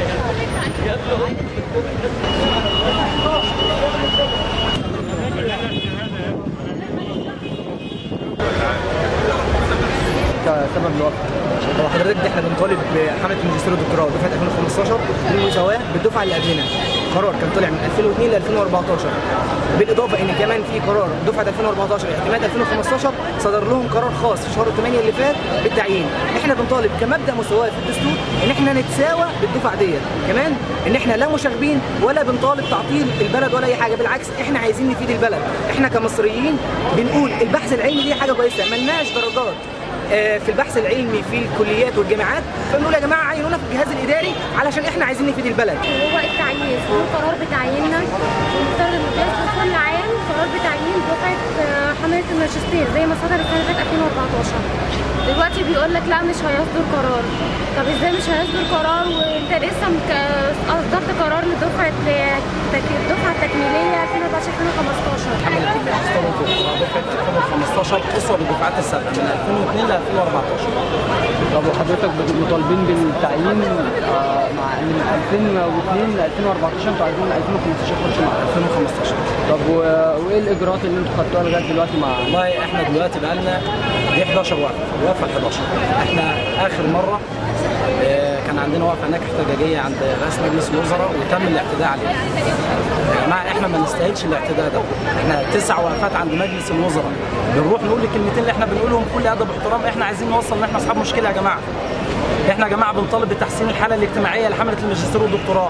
كسبب الوقت هو حضرتك دي احنا بنطالب بحمله الماجستير والدكتوراه دفعه 2015 بالمساواه بالدفعه اللي قبلنا قرار كان طلع من 2002 ل 2014 بالاضافه ان كمان في قرار دفعه 2014 اعتماد 2015 صدر لهم قرار خاص في شهر 8 اللي فات بالتعيين احنا بنطالب كمبدا مساواه في الدستور ان احنا نتساوى بالدفعه ديت كمان ان احنا لا مشاغبين ولا بنطالب تعطيل البلد ولا اي حاجه بالعكس احنا عايزين نفيد البلد احنا كمصريين بنقول البحث العلمي دي حاجه كويسه ملناش درجات آه، في البحث العلمي في الكليات والجامعات فنقول يا جماعه عينونا في الجهاز الاداري علشان احنا عايزين نفيد البلد هو التعيين هو قرار بتعييننا المفترض انه بيصدر كل عام قرار بتعيين دفعه آه، حمله الماجستير زي ما صدر السنه اللي فاتت 2014 دلوقتي بيقول لك لا مش هيصدر قرار طب ازاي مش هيصدر قرار وانت لسه مك- اصدرت قرار لدفعه تك- الدفعه التكميليه 2014 2015 حمله الماجستير والدكتوراه دفعه 2015 اسوه بالدفعات السابقه من 2002 ل 2014 طب وحضرتك بت- مطالبين بالتعيين آه، مع من 2002 ل 2014 انتوا عايزين 2015 يخش مع 2015 طب و- وايه الاجراءات اللي انتوا خدتوها لغايه دلوقتي مع والله احنا دلوقتي بقالنا دي 11 وقفه الوقفه ال 11 احنا اخر مره آه، كان عندنا وقفه هناك احتجاجيه عند رئيس مجلس الوزراء وتم الاعتداء علينا يا جماعه احنا ما نستاهلش الاعتداء ده احنا تسع وقفات عند مجلس الوزراء بنروح نقول الكلمتين اللي احنا بنقولهم بكل ادب واحترام احنا عايزين نوصل ان احنا اصحاب مشكله يا جماعه احنا يا جماعه بنطالب بتحسين الحاله الاجتماعيه لحمله الماجستير والدكتوراه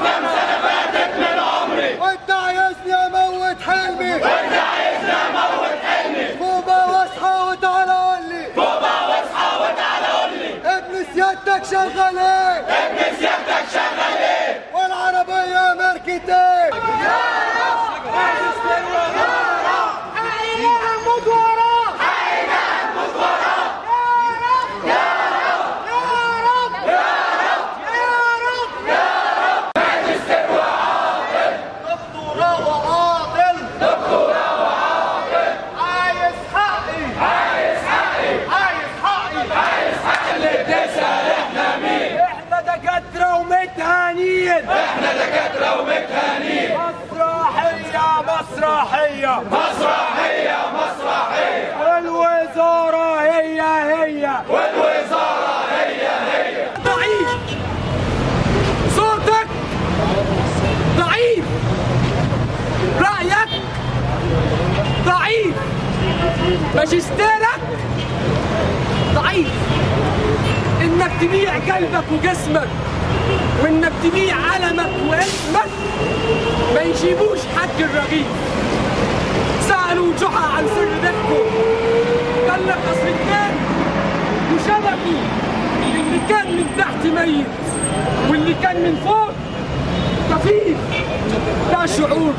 وانت عايزني اموت حلمي وانت عايزني اموت حلمي فوبا واصحى وتعالى قول لي فوبا واصحى وتعالى قول لي ابن سيادتك شغال ايه ابن سيادتك شغال ايه والعربيه ماركة ايه هموت وراه هموت وراه يا رب يا رب يا رب يا رب يا رب دكتوراه وعاطل دكتوراه وعاطل عايز حقي عايز حقي عايز حقي عايز حقي اللي تسأل مين احنا دكاترة ومتهانين احنا دكاترة ومتهانين مسرحية مسرحية مسرحية مسرحية والوزارة هي هي والوزارة هي هي ضعيف صوتك ضعيف رأيك ضعيف ماجستيرك ضعيف انك تبيع قلبك وجسمك وانك تبيع علمك واسمك ما يجيبوش حق الرغيف سألوا جحا عن سر بيتكم قال لك اصل اتنين وشبكوا اللي كان من تحت ميت واللي كان من فوق خفيف ده شعور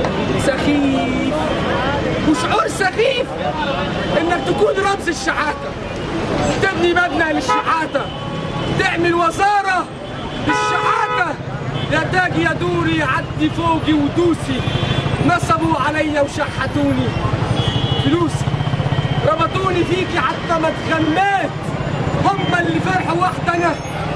سخيف وشعور سخيف انك تكون رمز الشحاتة تبني مبنى للشحاتة تعمل وزارة للشحاتة يا تاجي يا دوري عدي فوقي ودوسي نصبوا عليا وشحتوني فلوسي ربطوني فيكي حتى ما اتغميت هم اللي فرحوا واحدة انا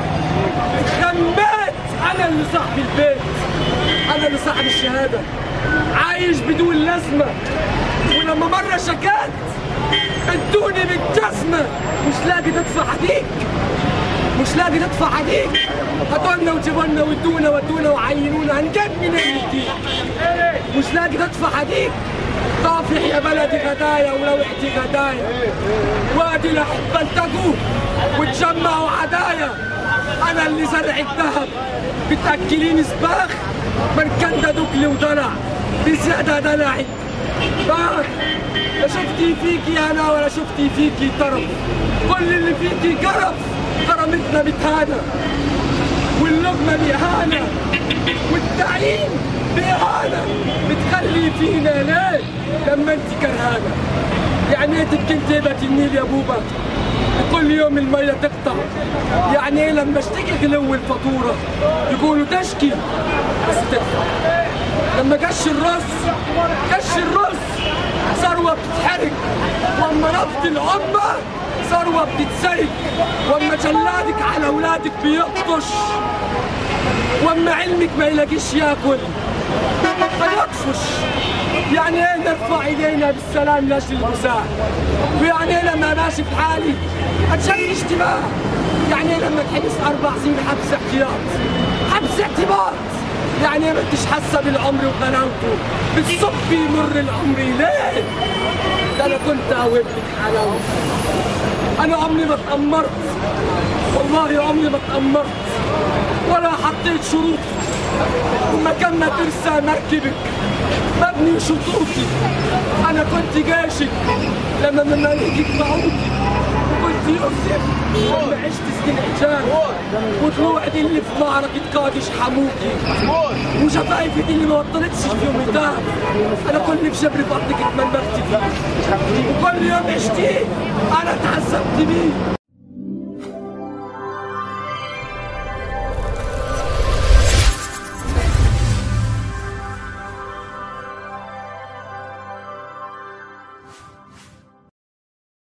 اتغميت انا اللي صاحب البيت انا اللي صاحب الشهاده عايش بدون لازمه ولما مره شكات ادوني بالجزمه مش لاقي تدفع حديك مش لاقي تدفع حديك هاتولنا وجيبولنا وادونا ودونا وعينونا هنجيب منين الدين مش لاقي تدفع حديك طافح يا بلدي غدايا ولوحتي غدايا وادي الاحبه التقوا وتجمعوا عدايا انا اللي زرع الذهب بتاكليني سباخ مركندة دكلي ودلع بزيادة دلعي بار لا شفتي فيكي انا ولا شفتي فيكي طرف كل اللي فيكي قرف كرامتنا بتهانى واللقمة بإهانة والتعليم بإهانة بتخلي فينا ليه لما انت كرهانة يعني ايه تبكي انت النيل يا بوبا وكل يوم المية تقطع يعني ايه لما اشتكي غلو الفاتورة يقولوا تشكي بس تدفع لما قش الرز قش الرز ثروة بتتحرق واما نفط الأمة ثروة بتتسرق واما جلادك على أولادك بيقطش واما علمك ما يلاقيش ياكل فيطفش يعني ايه نرفع ايدينا بالسلام لاجل المساعد ويعني ايه لما ماشي في حالي اتشكل اشتباه يعني ايه لما تحبس اربع سنين حبس احتياط حبس اعتباط يعني ايه ما انتش حاسه بالعمر وغلاوته بالصب يمر العمر ليه ده انا كنت اوب لك حلاوته انا عمري ما اتأمرت والله عمري ما اتأمرت ولا حطيت شروط ومكان ما ترسى مركبك مبني شطوطي انا كنت جيشك لما مماليكك معوكي وكنت يوسف لما عشت سنين حجاب وطلوع دي اللي في معركة قادش حموكي وشفايفي دي اللي ما وطلتش في يوم داب انا كل في جبر بطنك اتمنى فيه وكل يوم عشتيه انا اتعذبت بيه